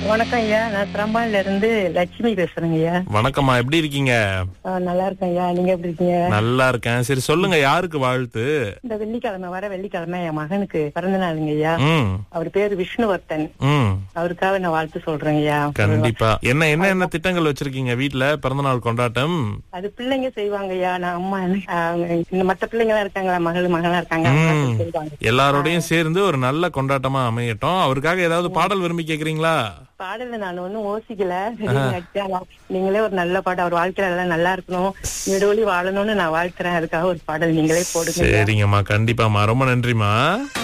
வணக்கம் ஐயா நான் திரம்பான்ல இருந்து லட்சுமி பேசுறேங்க ஐயா வணக்கம்மா எப்படி இருக்கீங்க ஆ, நல்லா இருக்கேன் ஐயா நீங்க எப்படி இருக்கீங்க நல்லா இருக்கேன் சரி சொல்லுங்க யாருக்கு வாழ்த்து இந்த வெள்ளிக்கிழமை வர வெள்ளிக்கிழமை என் மகனுக்கு பிறந்த நாளுங்க ஐயா ம் அவர் பேரு விஷ்ணுவர்த்தன் ம் அவருக்காக நான் வாழ்த்து சொல்றேன் ஐயா கண்டிப்பா என்ன என்ன என்ன திட்டங்கள் வச்சிருக்கீங்க வீட்ல பிறந்தநாள் கொண்டாட்டம் அது பிள்ளைங்க செய்வாங்க ஐயா நான் அம்மா ஆ, இந்த மத்த பிள்ளைங்க எல்லாம் இருக்காங்களா மகள் மகனா இருக்காங்க அவங்க ம். செய்வாங்க எல்லாரோடையும் சேர்ந்து ஒரு நல்ல கொண்டாட்டமா அமையட்டும் அவருக்காக ஏதாவது பாடல் விரும்பி கேக்குறீங்களா பாடல நான் ஒண்ணும் யோசிக்கல ஆனா, நீங்களே ஒரு நல்ல பாடம் அவர் வாழ்க்கையில எல்லாம் நல்லா இருக்கணும் நெடுவழி வாழணும்னு நான் வாழ்த்துறேன் அதுக்காக ஒரு பாடல் நீங்களே போடுங்க ஐயா. சரிங்கம்மா கண்டிப்பாம்மா ரொம்ப நன்றிம்மா